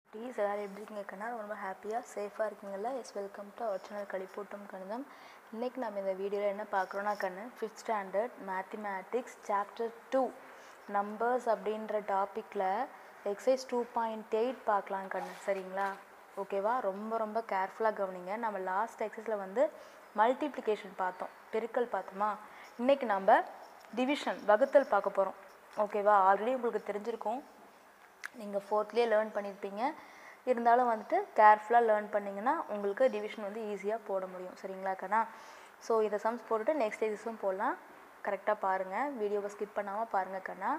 please எல்லோரும் எப்படி இருக்கீங்க கண்ணா ரொம்ப ஹாப்பியாக சேஃபாக இருக்கீங்களா yes welcome to our channel கழிப்பூட்டும் கணிதம் இன்றைக்கி நம்ம இந்த வீடியோவில் என்ன பார்க்குறோன்னா கண்ணு fifth standard mathematics chapter two numbers அப்படின்ற டாப்பிக்கில் எக்ஸசைஸ் டூ பாயிண்ட் எயிட் பார்க்கலாம் கண்ணு சரிங்களா ஓகேவா ரொம்ப ரொம்ப கேர்ஃபுல்லாக கவனிங்க நம்ம லாஸ்ட் எக்ஸசைஸில் வந்து மல்டிப்ளிகேஷன் பார்த்தோம் பெருக்கல் பார்த்தோமா இன்றைக்கி நம்ம டிவிஷன் வகுத்தல் பார்க்க போகிறோம் ஓகேவா ஆல்ரெடி உங்களுக்கு தெரிஞ்சிருக்கும் நீங்கள் ஃபோர்த்லேயே லேர்ன் பண்ணியிருப்பீங்க இருந்தாலும் வந்துட்டு கேர்ஃபுல்லாக லேர்ன் பண்ணிங்கன்னா உங்களுக்கு டிவிஷன் வந்து ஈஸியாக போட முடியும் சரிங்களா கண்ணா ஸோ இதை சம்ஸ் போட்டுட்டு நெக்ஸ்ட் எக்ஸஸும் போடலாம் கரெக்டாக பாருங்கள் வீடியோவை ஸ்கிப் பண்ணாமல் பாருங்கள் கண்ணா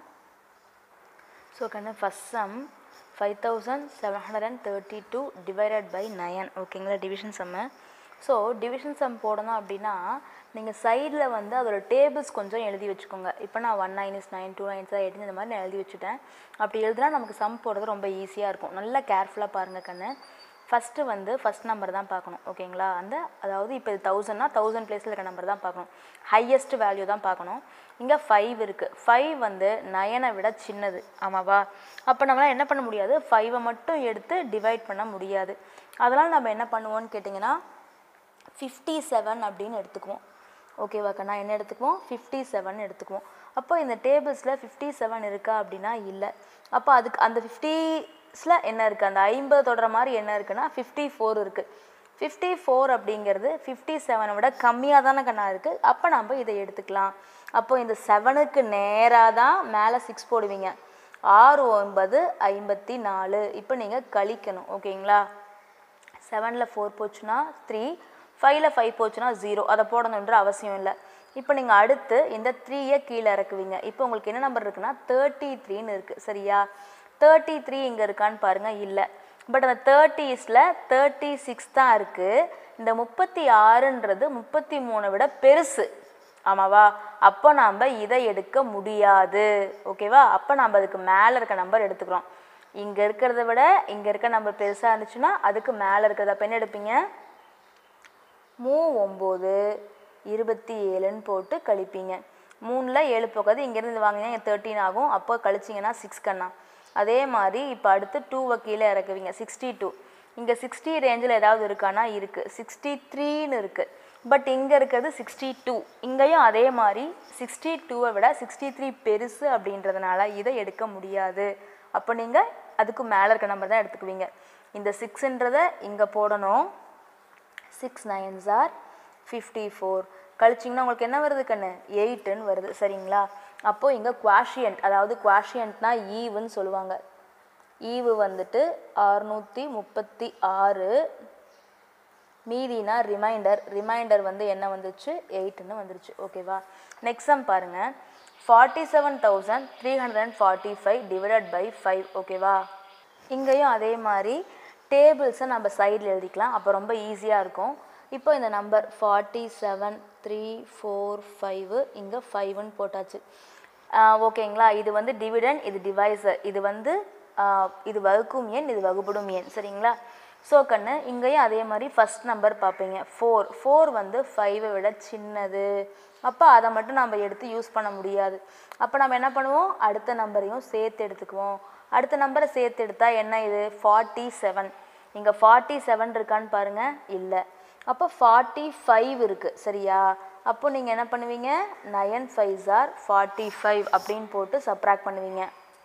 ஸோ கண்ணா first sum five thousand seven hundred and thirty two divided by nine ஓகேங்களா division sum so division sum போடணும் அப்படின்னா நீங்கள் சைடில் வந்து அதோட டேபிள்ஸ் கொஞ்சம் எழுதி வச்சுக்கோங்க இப்போ நான் one nine is nine two nines eighteen இந்த மாதிரி நான் எழுதி வச்சுட்டேன் அப்படி எழுதுனா நமக்கு சம் போடுறது ரொம்ப ஈஸியாக இருக்கும் நல்லா கேர்ஃபுல்லாக பாருங்கள் கண்ணு ஃபஸ்ட்டு வந்து ஃபஸ்ட் நம்பர் தான் பார்க்கணும் ஓகேங்களா அந்த அதாவது இப்போ இது தௌசண்ட்னா தௌசண்ட் பிளேஸில் இருக்க நம்பர் தான் பார்க்கணும் ஹையஸ்ட் வேல்யூ தான் பார்க்கணும் இங்கே ஃபைவ் இருக்குது ஃபைவ் வந்து நயனை விட சின்னது ஆமாவா அப்போ நம்மளால் என்ன பண்ண முடியாது ஃபைவை மட்டும் எடுத்து டிவைட் பண்ண முடியாது அதனால் நம்ம என்ன பண்ணுவோம்னு கேட்டிங்கன்னா ஃபிஃப்டி செவன் அப்படின்னு எடுத்துக்குவோம் ஓகேவா கண்ணா என்ன எடுத்துக்குவோம் ஃபிஃப்டி செவன் எடுத்துக்குவோம் அப்போ இந்த டேபிள்ஸில் ஃபிஃப்டி செவன் இருக்கா அப்படின்னா இல்லை அப்போ அதுக்கு அந்த ஃபிஃப்டிஸில் என்ன இருக்குது அந்த ஐம்பது தொடர மாதிரி என்ன இருக்குன்னா ஃபிஃப்டி ஃபோர் இருக்குது ஃபிஃப்டி ஃபோர் அப்படிங்கிறது ஃபிஃப்டி செவனை விட கம்மியாக தானே கண்ணா இருக்குது அப்போ நம்ம இதை எடுத்துக்கலாம் அப்போ இந்த செவனுக்கு நேராக தான் மேலே சிக்ஸ் போடுவீங்க ஆறு ஒன்பது ஐம்பத்தி நாலு இப்போ நீங்கள் கழிக்கணும் ஓகேங்களா செவனில் ஃபோர் போச்சுன்னா த்ரீ ஃபைவ்ல ஃபைவ் போச்சுன்னா ஜீரோ அதை போடணுன்ற அவசியம் இல்லை இப்போ நீங்கள் அடுத்து இந்த த்ரீயை கீழே இறக்குவீங்க இப்போ உங்களுக்கு என்ன நம்பர் இருக்குன்னா தேர்ட்டி த்ரீன்னு இருக்குது சரியா தேர்ட்டி த்ரீ இங்கே இருக்கான்னு பாருங்கள் இல்லை பட் அந்த தேர்ட்டிஸில் தேர்ட்டி சிக்ஸ் தான் இருக்குது இந்த முப்பத்தி ஆறுன்றது முப்பத்தி மூணை விட பெருசு ஆமாவா அப்போ நாம் இதை எடுக்க முடியாது ஓகேவா அப்போ நாம் அதுக்கு மேலே இருக்க நம்பர் எடுத்துக்கிறோம் இங்கே இருக்கிறத விட இங்கே இருக்க நம்பர் பெருசாக இருந்துச்சுன்னா அதுக்கு மேலே இருக்கிறத அப்போ என்ன எடுப்பீங்க மூ ஒம்பது இருபத்தி ஏழுன்னு போட்டு கழிப்பீங்க மூணில் ஏழு போக்காது இங்கேருந்து வாங்கினா இங்கே தேர்ட்டின் ஆகும் அப்போ கழிச்சிங்கன்னா சிக்ஸ் கண்ணா அதே மாதிரி இப்போ அடுத்து டூவை கீழே இறக்குவீங்க சிக்ஸ்டி டூ இங்கே சிக்ஸ்டி ரேஞ்சில் ஏதாவது இருக்கானா இருக்குது சிக்ஸ்டி த்ரீன்னு இருக்குது பட் இங்கே இருக்கிறது சிக்ஸ்டி டூ இங்கேயும் அதே மாதிரி சிக்ஸ்டி டூவை விட சிக்ஸ்டி த்ரீ பெருசு அப்படின்றதுனால இதை எடுக்க முடியாது அப்போ நீங்கள் அதுக்கு மேலே இருக்க நம்பர் தான் எடுத்துக்குவீங்க இந்த சிக்ஸுன்றதை இங்கே போடணும் six nines are fifty four கழிச்சிங்கன்னா உங்களுக்கு என்ன வருது கண்ணு எயிட்டுன்னு வருது சரிங்களா அப்போது இங்கே குவாஷியன்ட் அதாவது குவாஷியன்ட்னா ஈவுன்னு சொல்லுவாங்க ஈவு வந்துட்டு அறுநூற்றி முப்பத்தி ஆறு மீதினா ரிமைண்டர் ரிமைண்டர் வந்து என்ன வந்துச்சு எயிட்டுன்னு வந்துருச்சு ஓகேவா நெக்ஸ்ட் சம் பாருங்கள் forty seven thousand three hundred and forty five divided by five ஓகேவா இங்கேயும் அதே மாதிரி டேபிள்ஸை நம்ம சைடில் எழுதிக்கலாம் அப்போ ரொம்ப ஈஸியாக இருக்கும் இப்போ இந்த number forty seven three four five இங்கே ஃபைவ்னு போட்டாச்சு ஓகேங்களா இது வந்து டிவிடன் இது டிவைசர் இது வந்து இது வகுக்கும் எண் இது வகுப்படும் எண் சரிங்களா ஸோ கண்ணு இங்கேயும் அதே மாதிரி ஃபஸ்ட் நம்பர் பார்ப்பீங்க ஃபோர் ஃபோர் வந்து ஃபைவை விட சின்னது அப்போ அதை மட்டும் நம்ம எடுத்து யூஸ் பண்ண முடியாது அப்போ நம்ம என்ன பண்ணுவோம் அடுத்த நம்பரையும் சேர்த்து எடுத்துக்குவோம் அடுத்த நம்பரை சேர்த்து எடுத்தால் என்ன இது ஃபார்ட்டி செவன் இங்கே ஃபார்ட்டி செவன் இருக்கான்னு பாருங்கள் இல்லை அப்போ ஃபார்ட்டி ஃபைவ் இருக்குது சரியா அப்போ நீங்கள் என்ன பண்ணுவீங்க nine fives are forty five அப்படின்னு போட்டு சப்ராக்ட் பண்ணுவீங்க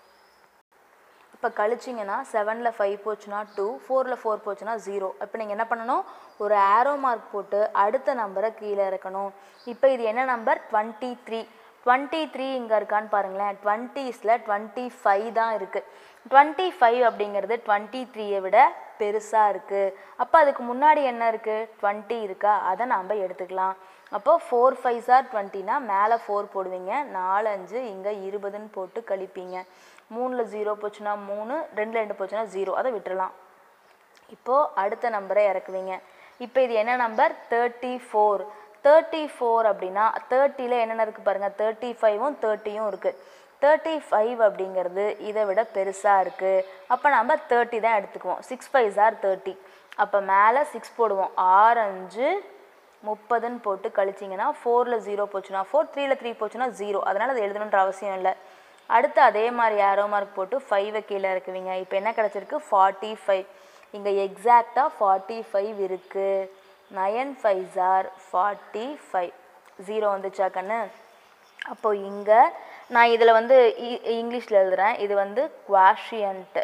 இப்போ கழிச்சிங்கன்னா செவனில் ஃபைவ் போச்சுன்னா டூ ஃபோரில் ஃபோர் போச்சுன்னா ஜீரோ இப்போ நீங்கள் என்ன பண்ணணும் ஒரு ஆரோ மார்க் போட்டு அடுத்த நம்பரை கீழே இறக்கணும் இப்போ இது என்ன number twenty three twenty three இங்கே இருக்கான்னு பாருங்களேன் டுவெண்ட்டீஸில் டுவெண்ட்டி ஃபைவ் தான் இருக்குது டுவெண்ட்டி ஃபைவ் அப்படிங்கிறது டுவெண்ட்டி த்ரீயை விட பெருசாக இருக்குது அப்போ அதுக்கு முன்னாடி என்ன இருக்குது டுவெண்ட்டி இருக்கா அதை நாம் எடுத்துக்கலாம் அப்போது ஃபோர் ஃபைவ் சார் டுவெண்ட்டினா மேலே ஃபோர் போடுவீங்க நாலு அஞ்சு இங்கே இருபதுன்னு போட்டு கழிப்பீங்க மூணில் ஜீரோ போச்சுன்னா மூணு ரெண்டு ரெண்டு போச்சுன்னா ஜீரோ அதை விட்டுறலாம் இப்போது அடுத்த நம்பரை இறக்குவீங்க இப்போ இது என்ன number thirty four thirty four அப்படின்னா தேர்ட்டியில் என்னென்ன இருக்குது பாருங்கள் தேர்ட்டி ஃபைவும் தேர்ட்டியும் இருக்குது தேர்ட்டி ஃபைவ் அப்படிங்கிறது இதை விட பெருசாக இருக்குது அப்போ நம்ம தேர்ட்டி தான் எடுத்துக்குவோம் சிக்ஸ் ஃபைவ் ஆர் தேர்ட்டி அப்போ மேலே சிக்ஸ் போடுவோம் ஆறு அஞ்சு முப்பதுன்னு போட்டு கழிச்சிங்கன்னா ஃபோரில் ஜீரோ போச்சுன்னா ஃபோர் த்ரீயில் த்ரீ போச்சுன்னா ஜீரோ அதனால் அது எழுதணுன்ற அவசியம் இல்லை அடுத்து அதே மாதிரி ஏரோ மார்க் போட்டு ஃபைவை கீழே இறக்குவீங்க இப்போ என்ன கிடச்சிருக்கு ஃபார்ட்டி ஃபைவ் இங்கே எக்ஸாக்டாக ஃபார்ட்டி ஃபைவ் இருக்குது nine five are forty five zero வந்துச்சா கண்ணு அப்போ இங்கே நான் இதில் வந்து இங்கிலீஷில் எழுதுகிறேன் இது வந்து குவாஷியன்ட்டு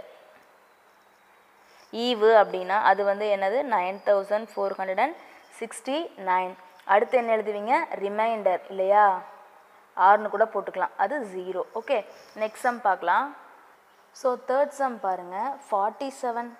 ஈவு அப்படின்னா அது வந்து என்னது nine thousand four hundred and sixty nine அடுத்து என்ன எழுதுவீங்க ரிமைண்டர் இல்லையா ஆறுன்னு கூட போட்டுக்கலாம் அது ஜீரோ ஓகே நெக்ஸ்ட் சம் பார்க்கலாம் ஸோ தேர்ட் சம் பாருங்கள் forty seven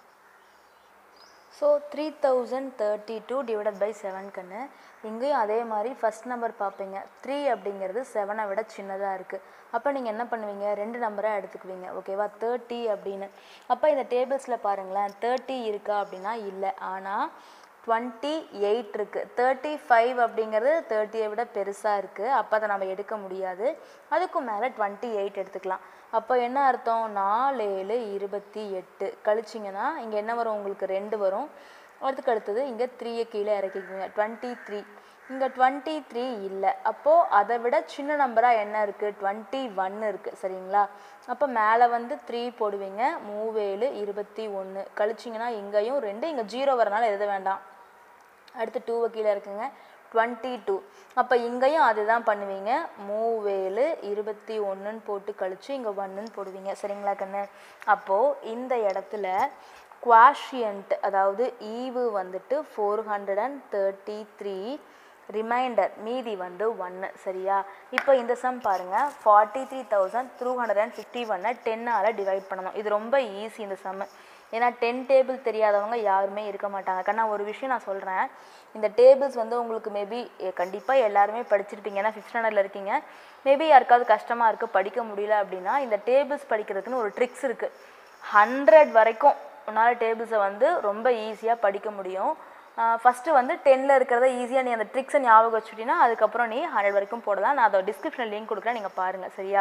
so three thousand thirty two divided by seven கண்ணு இங்கேயும் அதே மாதிரி ஃபஸ்ட் நம்பர் பார்ப்பீங்க த்ரீ அப்படிங்கிறது செவனை விட சின்னதாக இருக்குது அப்போ நீங்கள் என்ன பண்ணுவீங்க ரெண்டு நம்பராக எடுத்துக்குவீங்க ஓகேவா தேர்ட்டி அப்படின்னு அப்போ இந்த டேபிள்ஸில் பாருங்களேன் தேர்ட்டி இருக்கா அப்படின்னா இல்லை ஆனால் டுவெண்ட்டி எயிட் இருக்குது தேர்ட்டி ஃபைவ் அப்படிங்கிறது தேர்ட்டியை விட பெருசாக இருக்குது அப்போ அதை நம்ம எடுக்க முடியாது அதுக்கும் மேலே டுவெண்ட்டி எயிட் எடுத்துக்கலாம் அப்போ என்ன அர்த்தம் நாலு ஏழு இருபத்தி எட்டு கழிச்சிங்கன்னா இங்கே என்ன வரும் உங்களுக்கு ரெண்டு வரும் அதுக்கு அடுத்தது இங்கே த்ரீயை கீழே இறக்கிக்குங்க டுவெண்ட்டி த்ரீ இங்கே டுவெண்ட்டி த்ரீ இல்லை அப்போது அதை விட சின்ன நம்பராக என்ன இருக்குது டுவெண்ட்டி ஒன் இருக்குது சரிங்களா அப்போ மேலே வந்து த்ரீ போடுவீங்க மூவேழு இருபத்தி ஒன்று கழிச்சிங்கன்னா இங்கேயும் ரெண்டு இங்கே ஜீரோ வரனால எழுத வேண்டாம் அடுத்து டூவை கீழே இருக்குங்க டுவெண்ட்டி டூ அப்போ இங்கேயும் அதுதான் பண்ணுவீங்க மூவேழு இருபத்தி ஒன்றுன்னு போட்டு கழிச்சு இங்கே ஒன்றுன்னு போடுவீங்க சரிங்களா கண்ணு அப்போது இந்த இடத்துல குவாஷியன்ட் அதாவது ஈவு வந்துட்டு four hundred and thirty three remainder மீதி வந்து ஒன்று சரியா இப்போ இந்த சம் பாருங்கள் forty three thousand three hundred and fifty ஒன்னை டென்னால் டிவைட் பண்ணணும் இது ரொம்ப ஈஸி இந்த சம்மு ஏன்னா டென் டேபிள் தெரியாதவங்க யாருமே இருக்க மாட்டாங்க கண்ணா ஒரு விஷயம் நான் சொல்கிறேன் இந்த டேபிள்ஸ் வந்து உங்களுக்கு மேபி கண்டிப்பாக எல்லாருமே படிச்சிருப்பீங்க ஏன்னா ஃபிஃப்த் ஸ்டாண்டர்டில் இருக்கீங்க மேபி யாருக்காவது கஷ்டமாக இருக்குது படிக்க முடியல அப்படின்னா இந்த டேபிள்ஸ் படிக்கிறதுக்குன்னு ஒரு ட்ரிக்ஸ் இருக்குது ஹண்ட்ரட் வரைக்கும் உன்னால் டேபிள்ஸை வந்து ரொம்ப ஈஸியாக படிக்க முடியும் ஃபஸ்ட்டு வந்து டென்னில் இருக்கிறத ஈஸியாக நீ அந்த ட்ரிக்ஸை ஞாபகம் வச்சுட்டிங்கன்னா அதுக்கப்புறம் நீ ஹண்ட்ரட் வரைக்கும் போடலாம் நான் அதை டிஸ்கிரிப்ஷனில் லிங்க் கொடுக்குறேன் நீங்கள் பாருங்கள் சரியா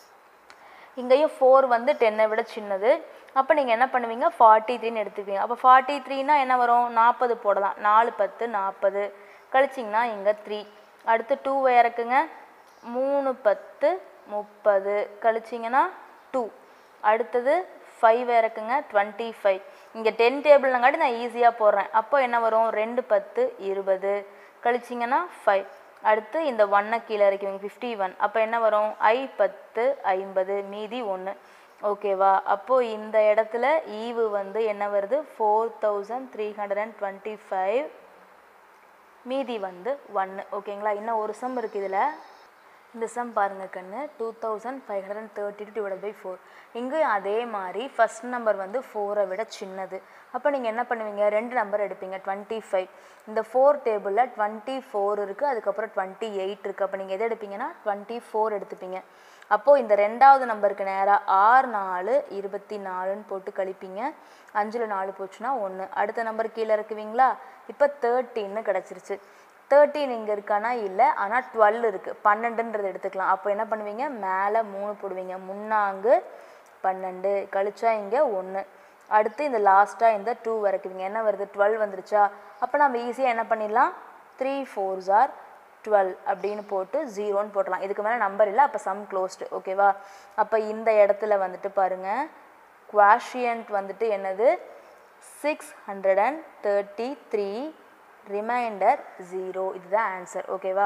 இங்கேயும் ஃபோர் வந்து டென்னை விட சின்னது அப்போ நீங்கள் என்ன பண்ணுவீங்க ஃபார்ட்டி த்ரீன்னு எடுத்துக்குவீங்க அப்போ ஃபார்ட்டி த்ரீனா என்ன வரும் நாற்பது போடலாம் நாலு பத்து நாற்பது கழிச்சிங்கன்னா இங்கே த்ரீ அடுத்து டூ இறக்குங்க மூணு பத்து முப்பது கழிச்சிங்கன்னா டூ அடுத்தது ஃபைவ் இறக்குங்க டுவெண்ட்டி ஃபைவ் இங்கே டென் டேபிள்னங்காட்டி நான் ஈஸியாக போடுறேன் அப்போ என்ன வரும் ரெண்டு பத்து இருபது கழிச்சிங்கன்னா ஃபைவ் அடுத்து இந்த ஒன்னை கீழே இறக்குவீங்க ஃபிஃப்டி ஒன் அப்போ என்ன வரும் ஐ பத்து ஐம்பது மீதி ஒன்று ஓகேவா அப்போது இந்த இடத்துல ஈவு வந்து என்ன வருது four thousand three hundred and twenty five மீதி வந்து ஒன்று ஓகேங்களா இன்னும் ஒரு சம் இருக்குது இதில் இந்த சம் பாருங்க கண்ணு two thousand five hundred and thirty two divide by four இங்கேயும் அதே மாதிரி ஃபஸ்ட் நம்பர் வந்து ஃபோரை விட சின்னது அப்போ நீங்கள் என்ன பண்ணுவீங்க ரெண்டு நம்பர் எடுப்பீங்க டுவெண்ட்டி ஃபைவ் இந்த ஃபோர் டேபிளில் டுவெண்ட்டி ஃபோர் இருக்குது அதுக்கப்புறம் டுவெண்ட்டி எயிட் இருக்குது அப்போ நீங்கள் எது எடுப்பீங்கன்னா டுவெண்ட்டி ஃபோர் எடுத்துப்பீங்க அப்போது இந்த ரெண்டாவது நம்பருக்கு நேராக ஆறு நாலு இருபத்தி நாலுன்னு போட்டு கழிப்பீங்க அஞ்சில் நாலு போச்சுன்னா ஒன்று அடுத்த நம்பர் கீழே இருக்குவீங்களா இப்போ தேர்ட்டின்னு கிடச்சிருச்சு தேர்ட்டின் இங்கே இருக்கானா இல்லை ஆனால் டுவெல் இருக்குது பன்னெண்டுன்றது எடுத்துக்கலாம் அப்போ என்ன பண்ணுவீங்க மேலே மூணு போடுவீங்க முன்னாங்கு பன்னெண்டு கழிச்சா இங்கே ஒன்று அடுத்து இந்த லாஸ்ட்டாக இந்த டூ வரைக்குவீங்க என்ன வருது டுவெல் வந்துருச்சா அப்போ நம்ம ஈஸியாக என்ன பண்ணிடலாம் த்ரீ ஃபோர்ஸ் ஆர் டுவெல் அப்படின்னு போட்டு ஜீரோன்னு போட்டலாம் இதுக்கு மேலே நம்பர் இல்லை அப்போ சம் க்ளோஸ்டு ஓகேவா அப்போ இந்த இடத்துல வந்துட்டு பாருங்கள் குவாஷியன்ட் வந்துட்டு என்னது six hundred and thirty three remainder zero இதுதான் ஆன்சர் ஓகேவா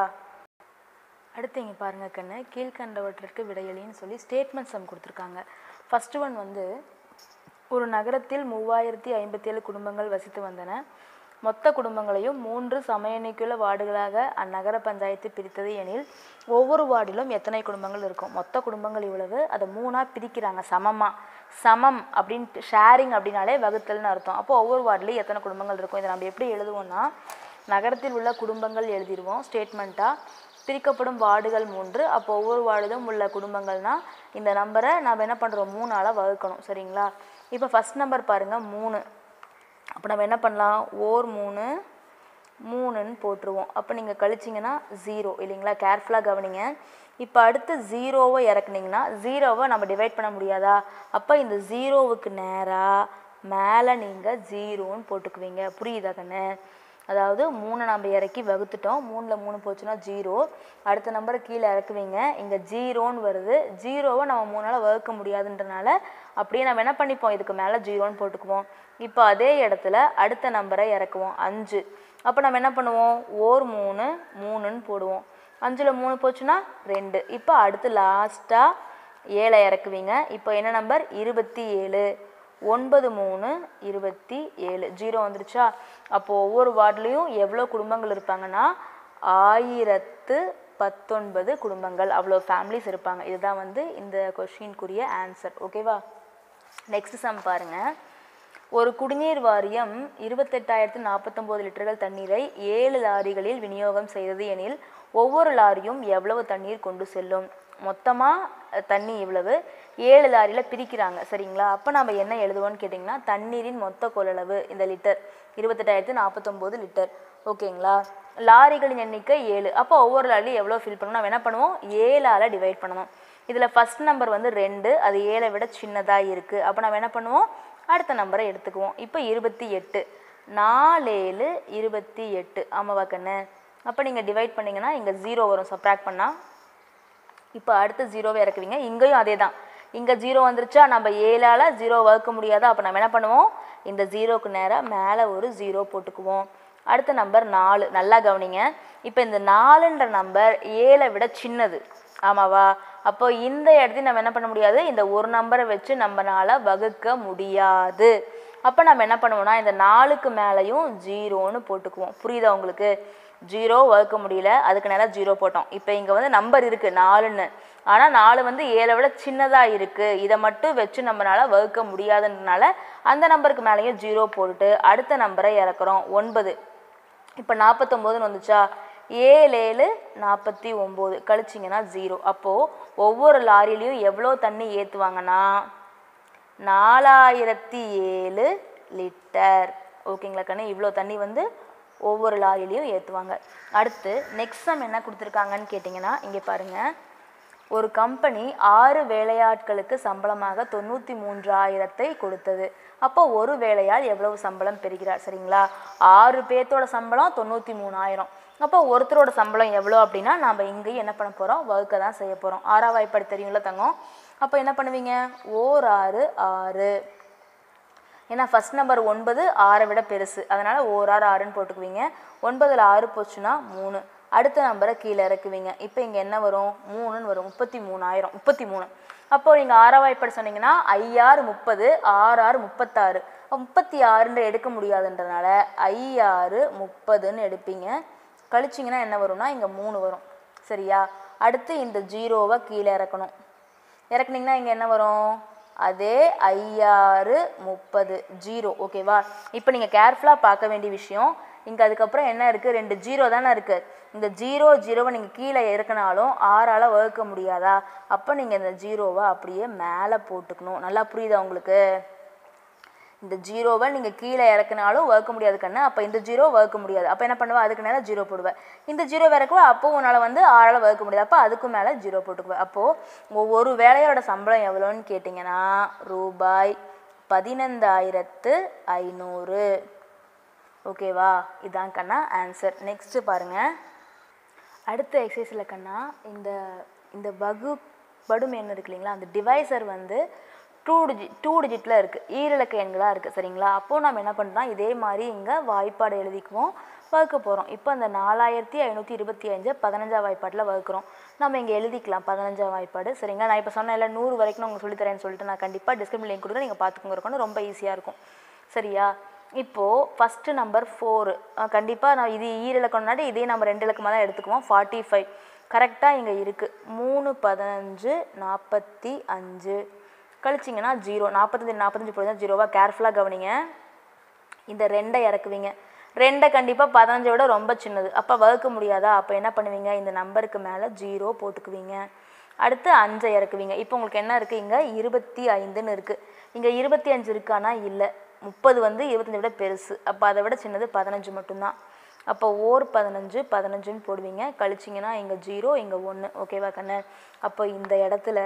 அடுத்து இங்கே பாருங்கள் கண்ணு கீழ்கண்டவற்றிற்கு விடையளின்னு சொல்லி ஸ்டேட்மெண்ட் சம் கொடுத்துருக்காங்க ஃபஸ்ட்டு ஒன் வந்து ஒரு நகரத்தில் மூவாயிரத்தி ஐம்பத்தி ஏழு குடும்பங்கள் வசித்து வந்தன மொத்த குடும்பங்களையும் மூன்று சமயணிக்குள்ள வார்டுகளாக அந்நகர பஞ்சாயத்து பிரித்தது எனில் ஒவ்வொரு வார்டிலும் எத்தனை குடும்பங்கள் இருக்கும் மொத்த குடும்பங்கள் இவ்வளவு அதை மூணாக பிரிக்கிறாங்க சமமாக சமம் அப்படின்ட்டு ஷேரிங் அப்படின்னாலே வகுத்தல்னு அர்த்தம் அப்போ ஒவ்வொரு வார்டுலேயும் எத்தனை குடும்பங்கள் இருக்கும் இதை நம்ம எப்படி எழுதுவோம்னா நகரத்தில் உள்ள குடும்பங்கள் எழுதிடுவோம் ஸ்டேட்மெண்ட்டாக பிரிக்கப்படும் வார்டுகள் மூன்று அப்போ ஒவ்வொரு வார்டிலும் உள்ள குடும்பங்கள்னால் இந்த நம்பரை நம்ம என்ன பண்ணுறோம் மூணால் வகுக்கணும் சரிங்களா இப்போ ஃபஸ்ட் நம்பர் பாருங்கள் மூணு அப்போ நம்ம என்ன பண்ணலாம் ஓர் மூணு மூணுன்னு போட்டுருவோம் அப்போ நீங்கள் கழிச்சிங்கன்னா ஜீரோ இல்லைங்களா கேர்ஃபுல்லாக கவனிங்க இப்போ அடுத்து ஜீரோவை இறக்குனீங்கன்னா ஜீரோவை நம்ம டிவைட் பண்ண முடியாதா அப்போ இந்த ஜீரோவுக்கு நேராக மேலே நீங்கள் ஜீரோன்னு போட்டுக்குவீங்க புரியுதா கண்ணு அதாவது மூணை நம்ம இறக்கி வகுத்துட்டோம் மூணில் மூணு போச்சுன்னா ஜீரோ அடுத்த நம்பரை கீழே இறக்குவீங்க இங்கே ஜீரோன்னு வருது ஜீரோவை நம்ம மூணால் வகுக்க முடியாதுன்றனால அப்படியே நம்ம என்ன பண்ணிப்போம் இதுக்கு மேலே ஜீரோன்னு போட்டுக்குவோம் இப்போ அதே இடத்துல அடுத்த நம்பரை இறக்குவோம் அஞ்சு அப்போ நம்ம என்ன பண்ணுவோம் ஓர் மூணு மூணுன்னு போடுவோம் அஞ்சில் மூணு போச்சுன்னா ரெண்டு இப்போ அடுத்து லாஸ்ட்டாக ஏழை இறக்குவீங்க இப்போ என்ன நம்பர் இருபத்தி ஏழு ஒன்பது மூணு இருபத்தி ஏழு ஜீரோ வந்துருச்சா அப்போது ஒவ்வொரு வார்டுலேயும் எவ்வளோ குடும்பங்கள் இருப்பாங்கன்னா ஆயிரத்து பத்தொன்பது குடும்பங்கள் அவ்வளோ ஃபேமிலிஸ் இருப்பாங்க இதுதான் வந்து இந்த கொஷினுக்குரிய ஆன்சர் ஓகேவா நெக்ஸ்ட் சம் பாருங்கள் ஒரு குடிநீர் வாரியம் இருபத்தெட்டாயிரத்து நாற்பத்தொம்போது லிட்டர்கள் தண்ணீரை ஏழு லாரிகளில் விநியோகம் செய்தது எனில் ஒவ்வொரு லாரியும் எவ்வளவு தண்ணீர் கொண்டு செல்லும் மொத்தமாக தண்ணி இவ்வளவு ஏழு லாரியில் பிரிக்கிறாங்க சரிங்களா அப்போ நம்ம என்ன எழுதுவோம்னு கேட்டிங்கன்னா தண்ணீரின் மொத்த கொள்ளளவு இந்த லிட்டர் இருபத்தெட்டாயிரத்து நாற்பத்தொம்போது லிட்டர் ஓகேங்களா லாரிகளின் எண்ணிக்கை ஏழு அப்போ ஒவ்வொரு லாரிலையும் எவ்வளோ ஃபில் பண்ணணும் நம்ம என்ன பண்ணுவோம் ஏழால் டிவைட் பண்ணணும் இதில் ஃபஸ்ட் நம்பர் வந்து ரெண்டு அது ஏழை விட சின்னதாக இருக்குது அப்போ நம்ம என்ன பண்ணுவோம் அடுத்த நம்பரை எடுத்துக்குவோம் இப்போ இருபத்தி எட்டு நாலேழு இருபத்தி எட்டு ஆமாவா கண்ணு அப்போ நீங்கள் டிவைட் பண்ணிங்கன்னா இங்கே ஜீரோ வரும் சப்ராக்ட் பண்ணால் இப்போ அடுத்து ஜீரோவை இறக்குவீங்க இங்கேயும் அதே தான் இங்கே ஜீரோ வந்துருச்சா நம்ம ஏழால் ஜீரோ வகுக்க முடியாதா அப்போ நம்ம என்ன பண்ணுவோம் இந்த ஜீரோக்கு நேராக மேலே ஒரு ஜீரோ போட்டுக்குவோம் அடுத்த நம்பர் நாலு நல்லா கவனிங்க இப்போ இந்த நாலுன்ற நம்பர் ஏழை விட சின்னது ஆமாவா அப்போ இந்த இடத்தையும் நம்ம என்ன பண்ண முடியாது இந்த ஒரு நம்பரை வச்சு நம்மளால வகுக்க முடியாது அப்போ நம்ம என்ன பண்ணுவோம்னா இந்த நாலுக்கு மேலேயும் ஜீரோன்னு போட்டுக்குவோம் புரியுதா உங்களுக்கு ஜீரோ வகுக்க முடியல அதுக்கு நேரம் ஜீரோ போட்டோம் இப்போ இங்கே வந்து நம்பர் இருக்குது நாலுன்னு ஆனால் நாலு வந்து ஏழை விட சின்னதாக இருக்குது இதை மட்டும் வச்சு நம்மளால வகுக்க முடியாதுன்றனால அந்த நம்பருக்கு மேலேயும் ஜீரோ போட்டுட்டு அடுத்த நம்பரை இறக்குறோம் ஒன்பது இப்போ நாற்பத்தொம்போதுன்னு வந்துச்சா ஏழு ஏழு நாற்பத்தி ஒம்பது கழிச்சிங்கன்னா ஜீரோ அப்போது ஒவ்வொரு லாரிலையும் எவ்வளோ தண்ணி ஏற்றுவாங்கன்னா நாலாயிரத்தி ஏழு லிட்டர் ஓகேங்களா கண்ணு இவ்வளோ தண்ணி வந்து ஒவ்வொரு லாரிலையும் ஏற்றுவாங்க அடுத்து நெக்ஸ்ட் சம் என்ன கொடுத்துருக்காங்கன்னு கேட்டிங்கன்னா இங்கே பாருங்கள் ஒரு கம்பெனி ஆறு வேலையாட்களுக்கு சம்பளமாக தொண்ணூற்றி மூன்றாயிரத்தை கொடுத்தது அப்போ ஒரு வேலையால் எவ்வளவு சம்பளம் பெறுகிறார் சரிங்களா ஆறு பேர்த்தோட சம்பளம் தொண்ணூற்றி மூணாயிரம் அப்போ ஒருத்தரோட சம்பளம் எவ்வளோ அப்படின்னா நம்ம இங்கேயும் என்ன பண்ண போகிறோம் வகுக்க தான் செய்ய போகிறோம் ஆறாம் வாய்ப்பாடு தெரியும்ல தங்கம் அப்போ என்ன பண்ணுவீங்க ஓர் ஆறு ஆறு ஏன்னா ஃபஸ்ட் நம்பர் ஒன்பது ஆறை விட பெருசு அதனால் ஓர் ஆறு ஆறுன்னு போட்டுக்குவீங்க ஒன்பதில் ஆறு போச்சுன்னா மூணு அடுத்த நம்பரை கீழே இறக்குவீங்க இப்போ இங்கே என்ன வரும் மூணுன்னு வரும் முப்பத்தி மூணாயிரம் முப்பத்தி மூணு அப்போ நீங்கள் ஆறாம் வாய்ப்பாடு சொன்னீங்கன்னா ஐயாறு முப்பது ஆறு ஆறு முப்பத்தாறு முப்பத்தி ஆறுன்ற எடுக்க முடியாதுன்றனால ஐயாறு முப்பதுன்னு எடுப்பீங்க கழிச்சிங்கன்னா என்ன வரும்னா இங்கே மூணு வரும் சரியா அடுத்து இந்த ஜீரோவை கீழே இறக்கணும் இறக்குனீங்கன்னா இங்கே என்ன வரும் அதே ஐயாறு முப்பது ஜீரோ ஓகேவா இப்போ நீங்கள் கேர்ஃபுல்லாக பார்க்க வேண்டிய விஷயம் இங்கே அதுக்கப்புறம் என்ன இருக்குது ரெண்டு ஜீரோ தானே இருக்குது இந்த ஜீரோ ஜீரோவை நீங்கள் கீழே இறக்குனாலும் ஆறால் வகுக்க முடியாதா அப்போ நீங்கள் இந்த ஜீரோவை அப்படியே மேலே போட்டுக்கணும் நல்லா புரியுதா உங்களுக்கு இந்த ஜீரோவை நீங்கள் கீழே இறக்குனாலும் வகுக்க முடியாது கண்ணு அப்போ இந்த ஜீரோ வகுக்க முடியாது அப்போ என்ன பண்ணுவேன் அதுக்கு நேரம் ஜீரோ போடுவேன் இந்த ஜீரோ இறக்குவா அப்போ உன்னால் வந்து ஆறால் வகுக்க முடியாது அப்போ அதுக்கு மேலே ஜீரோ போட்டுக்குவேன் அப்போது ஒவ்வொரு வேலையோட சம்பளம் எவ்வளோன்னு கேட்டிங்கன்னா ரூபாய் பதினந்தாயிரத்து ஐநூறு ஓகேவா இதான் கண்ணா ஆன்சர் நெக்ஸ்ட்டு பாருங்கள் அடுத்த எக்ஸசைஸில் கண்ணா இந்த இந்த வகு படும் எண் இருக்கு இல்லைங்களா அந்த டிவைசர் வந்து டூ டிஜி டூ டிஜிட்டில் இருக்குது ஈரிலக்க எண்களாக இருக்குது சரிங்களா அப்போது நம்ம என்ன பண்ணுறோம் இதே மாதிரி இங்கே வாய்ப்பாடு எழுதிக்குவோம் வகுக்க போகிறோம் இப்போ அந்த நாலாயிரத்தி ஐநூற்றி இருபத்தி அஞ்சு பதினஞ்சாம் வாய்ப்பாட்டில் வகுக்கிறோம் நம்ம இங்கே எழுதிக்கலாம் பதினஞ்சாம் வாய்ப்பாடு சரிங்களா நான் இப்போ சொன்னேன் இல்லை நூறு வரைக்கும் நான் உங்களுக்கு சொல்லித்தரேன்னு சொல்லிட்டு நான் கண்டிப்பாக டிஸ்கிரிப்ஷன் லிங்க் கொடுத்து நீங்கள் பார்த்துக்கோங்க இருக்கணும் ரொம்ப ஈஸியாக இருக்கும் சரியா இப்போது ஃபஸ்ட்டு நம்பர் ஃபோரு கண்டிப்பாக நான் இது ஈரிலக்கம்னாடி இதே நம்ம ரெண்டு இலக்கமாக தான் எடுத்துக்குவோம் ஃபார்ட்டி ஃபைவ் கரெக்டாக இங்கே இருக்குது மூணு பதினஞ்சு நாற்பத்தி அஞ்சு கழிச்சிங்கன்னா ஜீரோ நாற்பத்தஞ்சு நாற்பத்தஞ்சு போடுங்க ஜீரோவாக கேர்ஃபுல்லாக கவனிங்க இந்த ரெண்டை இறக்குவீங்க ரெண்டை கண்டிப்பாக பதினஞ்சை விட ரொம்ப சின்னது அப்போ வகுக்க முடியாதா அப்போ என்ன பண்ணுவீங்க இந்த நம்பருக்கு மேலே ஜீரோ போட்டுக்குவீங்க அடுத்து அஞ்சை இறக்குவீங்க இப்போ உங்களுக்கு என்ன இருக்குது இங்கே இருபத்தி ஐந்துன்னு இருக்குது இங்கே இருபத்தி அஞ்சு இருக்கானா இல்லை முப்பது வந்து இருபத்தஞ்சை விட பெருசு அப்போ அதை விட சின்னது பதினஞ்சு மட்டும்தான் அப்போ ஓர் பதினஞ்சு பதினஞ்சுன்னு போடுவீங்க கழிச்சிங்கன்னா இங்கே ஜீரோ இங்கே ஒன்று ஓகேவா கண்ணு அப்போ இந்த இடத்துல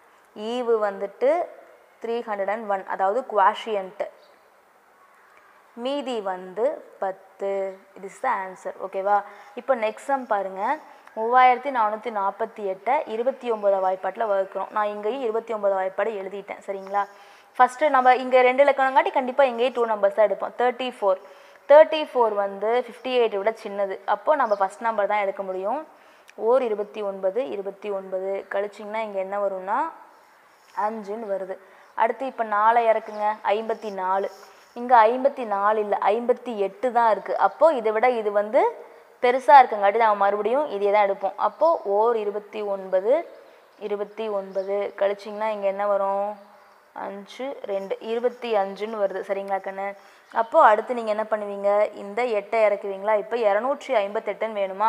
ஈவு வந்துட்டு த்ரீ ஹண்ட்ரட் அண்ட் ஒன் அதாவது குவாஷியன்ட்டு மீதி வந்து பத்து இது இஸ் த ஆன்சர் ஓகேவா இப்போ நெக்ஸ்ட் சம் பாருங்கள் மூவாயிரத்தி நானூற்றி நாற்பத்தி எட்டை இருபத்தி ஒம்பது வாய்ப்பாட்டில் வகுக்கிறோம் நான் இங்கேயும் இருபத்தி ஒம்பது வாய்ப்பாடு எழுதிட்டேன் சரிங்களா ஃபஸ்ட்டு நம்ம இங்கே ரெண்டு இலக்கணங்காட்டி கண்டிப்பாக இங்கேயும் டூ நம்பர்ஸ் தான் எடுப்போம் தேர்ட்டி ஃபோர் தேர்ட்டி ஃபோர் வந்து ஃபிஃப்டி எயிட்டை விட சின்னது அப்போது நம்ம ஃபஸ்ட் நம்பர் தான் எடுக்க முடியும் ஓர் இருபத்தி ஒன்பது இருபத்தி ஒன்பது கழிச்சிங்கன்னா இங்கே என்ன வரும்னா அஞ்சுன்னு வருது அடுத்து இப்போ நாலை இறக்குங்க ஐம்பத்தி நாலு இங்கே ஐம்பத்தி நாலு இல்லை ஐம்பத்தி எட்டு தான் இருக்குது அப்போது இதை விட இது வந்து பெருசாக இருக்குங்காட்டி நம்ம மறுபடியும் இதே தான் எடுப்போம் அப்போது ஓர் இருபத்தி ஒன்பது இருபத்தி ஒன்பது கழிச்சிங்கன்னா இங்கே என்ன வரும் அஞ்சு ரெண்டு இருபத்தி அஞ்சுன்னு வருது சரிங்களா கண்ணு அப்போது அடுத்து நீங்கள் என்ன பண்ணுவீங்க இந்த எட்டை இறக்குவீங்களா இப்போ இரநூற்றி ஐம்பத்தெட்டுன்னு வேணுமா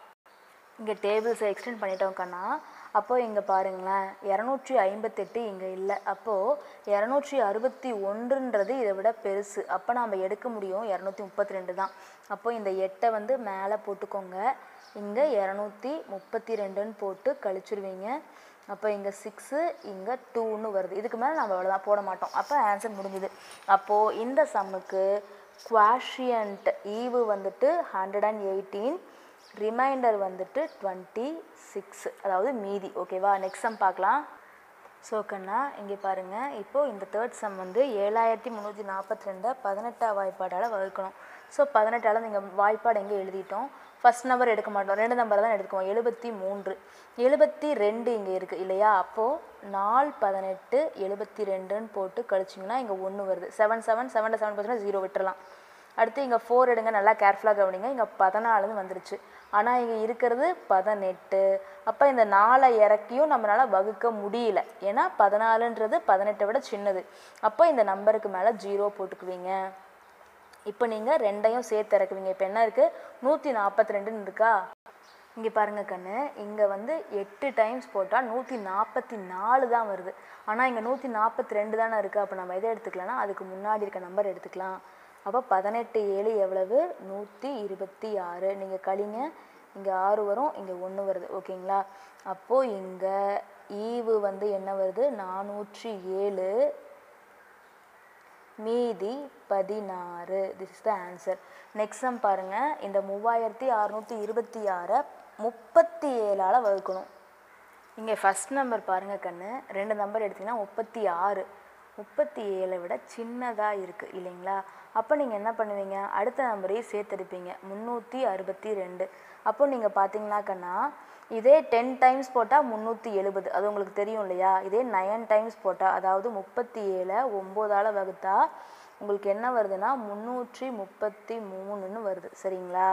இங்கே டேபிள்ஸை எக்ஸ்டெண்ட் பண்ணிட்டோம் கண்ணா அப்போது இங்கே பாருங்களேன் இரநூற்றி ஐம்பத்தெட்டு இங்கே இல்லை அப்போது இரநூற்றி அறுபத்தி ஒன்றுன்றது இதை விட பெருசு அப்போ நாம் எடுக்க முடியும் இரநூத்தி முப்பத்தி ரெண்டு தான் அப்போ இந்த எட்டை வந்து மேலே போட்டுக்கோங்க இங்கே இரநூத்தி முப்பத்தி ரெண்டுன்னு போட்டு கழிச்சிருவீங்க அப்போ இங்கே சிக்ஸு இங்கே டூன்னு வருது இதுக்கு மேலே நம்ம அவ்வளோதான் போட மாட்டோம் அப்போ ஆன்சர் முடிஞ்சுது அப்போது இந்த சம்முக்கு குவாஷியன்ட் ஈவு வந்துட்டு ஹண்ட்ரட் அண்ட் எயிட்டீன் ரிமைண்டர் வந்துட்டு டுவெண்ட்டி சிக்ஸ் அதாவது மீதி ஓகேவா நெக்ஸ்ட் சம் பார்க்கலாம் ஸோ கண்ணா இங்கே பாருங்கள் இப்போது இந்த தேர்ட் சம் வந்து ஏழாயிரத்தி முந்நூற்றி நாற்பத்தி ரெண்டை பதினெட்டாம் வாய்ப்பாடால் வகுக்கணும் ஸோ பதினெட்டால் நீங்கள் வாய்ப்பாடு எங்கே எழுதிட்டோம் ஃபஸ்ட் நம்பர் எடுக்க மாட்டோம் ரெண்டு நம்பர் தான் எடுக்குவோம் எழுபத்தி மூன்று எழுபத்தி ரெண்டு இங்கே இருக்குது இல்லையா அப்போது நாலு பதினெட்டு எழுபத்தி ரெண்டுன்னு போட்டு கழிச்சிங்கன்னா இங்கே ஒன்று வருது seven seven seven seven percent zero விட்டுறலாம் அடுத்து இங்கே ஃபோர் எடுங்க நல்லா கேர்ஃபுல்லாக கவனிங்க இங்கே பதினாலுன்னு வந்துருச்சு ஆனால் இங்கே இருக்கிறது பதினெட்டு அப்போ இந்த நாலை இறக்கியும் நம்மளால் வகுக்க முடியல ஏன்னா பதினாலுன்றது பதினெட்டை விட சின்னது அப்போ இந்த நம்பருக்கு மேலே ஜீரோ போட்டுக்குவீங்க இப்போ நீங்கள் ரெண்டையும் சேர்த்து இறக்குவீங்க இப்போ என்ன இருக்குது நூற்றி நாற்பத்தி ரெண்டுன்னு இருக்கா இங்கே பாருங்க கண்ணு இங்கே வந்து எட்டு டைம்ஸ் போட்டால் நூற்றி நாற்பத்தி நாலு தான் வருது ஆனால் இங்கே நூற்றி நாற்பத்தி ரெண்டு தானே இருக்குது அப்போ நம்ம எதை எடுத்துக்கலாம்னா அதுக்கு முன்னாடி இருக்க நம்பர் எடுத்துக்கலாம் அப்போ பதினெட்டு ஏழு எவ்வளவு நூற்றி இருபத்தி ஆறு நீங்கள் கழிங்க இங்கே ஆறு வரும் இங்கே ஒன்று வருது ஓகேங்களா அப்போது இங்கே ஈவு வந்து என்ன வருது நானூற்றி ஏழு மீதி பதினாறு this is the answer next sum பாருங்கள் இந்த மூவாயிரத்தி அறநூற்றி இருபத்தி ஆறை முப்பத்தி ஏழால் வகுக்கணும் இங்கே ஃபஸ்ட் நம்பர் பாருங்கள் கண்ணு ரெண்டு நம்பர் எடுத்திங்கன்னா முப்பத்தி ஆறு முப்பத்தி ஏழை விட சின்னதாக இருக்குது இல்லைங்களா அப்போ நீங்கள் என்ன பண்ணுவீங்க அடுத்த நம்பரையும் சேர்த்தெடுப்பீங்க முந்நூற்றி அறுபத்தி ரெண்டு அப்போ நீங்கள் பார்த்தீங்கன்னா கண்ணா இதே டென் டைம்ஸ் போட்டால் முந்நூற்றி எழுபது அது உங்களுக்கு தெரியும் இல்லையா இதே நயன் டைம்ஸ் போட்டால் அதாவது முப்பத்தி ஏழை ஒம்போதால் வகுத்தா உங்களுக்கு என்ன வருதுன்னா முந்நூற்றி முப்பத்தி மூணுன்னு வருது சரிங்களா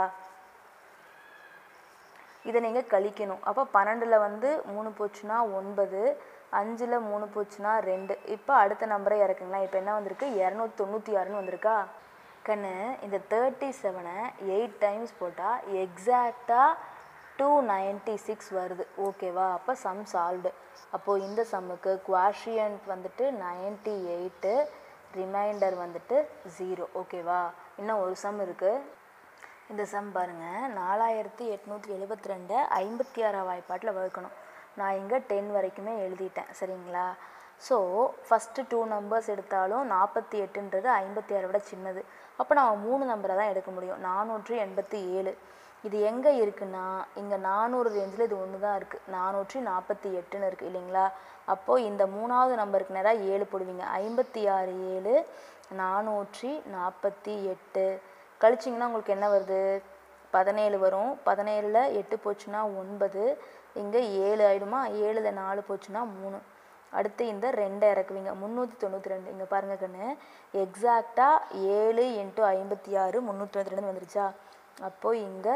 இதை நீங்கள் கழிக்கணும் அப்போ பன்னெண்டில் வந்து மூணு போச்சுன்னா ஒன்பது அஞ்சில் மூணு போச்சுன்னா ரெண்டு இப்போ அடுத்த நம்பரை இறக்குங்களா இப்போ என்ன வந்திருக்கு இரநூத்தி தொண்ணூற்றி ஆறுன்னு வந்திருக்கா கண்ணு இந்த தேர்ட்டி செவனை எயிட் டைம்ஸ் போட்டால் எக்ஸாக்டாக டூ நைன்ட்டி சிக்ஸ் வருது ஓகேவா அப்போ சம் சால்வ்டு அப்போது இந்த சம்முக்கு குவாஷியன்ட் வந்துட்டு நைன்ட்டி எயிட்டு ரிமைண்டர் வந்துட்டு ஜீரோ ஓகேவா இன்னும் ஒரு சம் இருக்குது இந்த சம் பாருங்கள் நாலாயிரத்தி எட்நூற்றி எழுபத்தி ரெண்டு ஐம்பத்தி ஆறாம் வாய்ப்பாட்டில் வகுக்கணும் நான் இங்கே டென் வரைக்குமே எழுதிட்டேன் சரிங்களா ஸோ ஃபஸ்ட்டு டூ நம்பர்ஸ் எடுத்தாலும் நாற்பத்தி எட்டுன்றது ஐம்பத்தி ஆறை விட சின்னது அப்போ நம்ம மூணு நம்பரை தான் எடுக்க முடியும் நானூற்றி எண்பத்தி ஏழு இது எங்கே இருக்குன்னா இங்கே நானூறு ரேஞ்சில் இது ஒன்று தான் இருக்குது நானூற்றி நாற்பத்தி எட்டுன்னு இருக்குது இல்லைங்களா அப்போது இந்த மூணாவது நம்பருக்கு நேராக ஏழு போடுவீங்க ஐம்பத்தி ஆறு ஏழு நானூற்றி நாற்பத்தி எட்டு கழிச்சிங்கன்னா உங்களுக்கு என்ன வருது பதினேழு வரும் பதினேழில் எட்டு போச்சுன்னா ஒன்பது இங்கே ஏழு ஆயிடுமா ஏழில் நாலு போச்சுன்னா மூணு அடுத்து இந்த ரெண்டை இறக்குவீங்க முந்நூற்றி தொண்ணூற்றி ரெண்டு இங்கே பாருங்க கண்ணு எக்ஸாக்டாக ஏழு இன்ட்டு ஐம்பத்தி ஆறு முந்நூற்றி தொண்ணூற்றி ரெண்டு வந்துருச்சா அப்போது இங்கே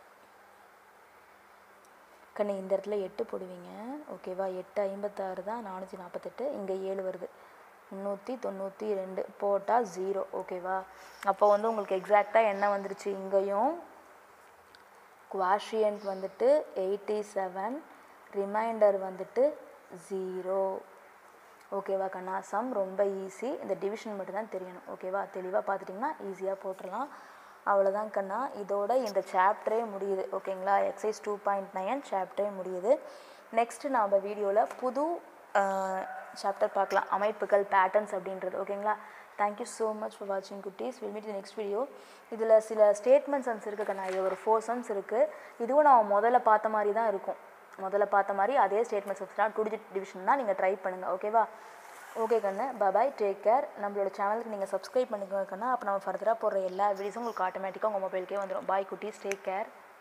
கண்ணு இந்த இடத்துல எட்டு போடுவீங்க ஓகேவா எட்டு ஐம்பத்தாறு தான் நானூற்றி நாற்பத்தெட்டு இங்கே ஏழு வருது முந்நூற்றி தொண்ணூற்றி ரெண்டு போட்டால் ஜீரோ ஓகேவா அப்போ வந்து உங்களுக்கு எக்ஸாக்டாக என்ன வந்துருச்சு இங்கேயும் குவாஷியன்ட் வந்துட்டு எயிட்டி செவன் ரிமைண்டர் வந்துட்டு ஜீரோ ஓகேவா கண்ணா சம் ரொம்ப ஈஸி இந்த டிவிஷன் மட்டும்தான் தெரியணும் ஓகேவா தெளிவாக பார்த்துட்டிங்கன்னா ஈஸியாக போட்டுடலாம் அவ்வளோதான் கண்ணா இதோட இந்த சாப்டரே முடியுது ஓகேங்களா எக்ஸைஸ் டூ பாயிண்ட் நைன் சாப்டரே முடியுது நெக்ஸ்ட்டு நாம் வீடியோவில் புது சாப்டர் பார்க்கலாம் அமைப்புகள் பேட்டர்ன்ஸ் அப்படின்றது ஓகேங்களா தேங்க்யூ ஸோ மச் ஃபார் வாட்சிங் குட்டீஸ் வில் மீட் நெக்ஸ்ட் வீடியோ இதில் சில ஸ்டேட்மெண்ட் சம்ஸ் இருக்குது கண்ணா இது ஒரு ஃபோர் சம்ஸ் இருக்குது இதுவும் நான் முதல்ல பார்த்த மாதிரி தான் இருக்கும் முதல்ல பார்த்த மாதிரி அதே ஸ்டேட்மெண்ட் சம்ஸ் தான் டூ டிஜிட் டிவிஷன் தான் நீங்கள் ட்ரை பண்ணுங்கள் ஓகேவா ஓகே கண்ணு பாய் டேக் கேர் நம்மளோட சேனலுக்கு நீங்கள் சப்ஸ்கிரைப் பண்ணிக்கோங்க கண்ணா அப்போ நம்ம ஃபர்தராக போடுற எல்லா வீடியோஸும் உங்களுக்கு ஆட்டோமேட்டிக்காக உங்கள் மொபைலுக்கே வந்துடும் பாய் குட்டீஸ் டேக் கேர்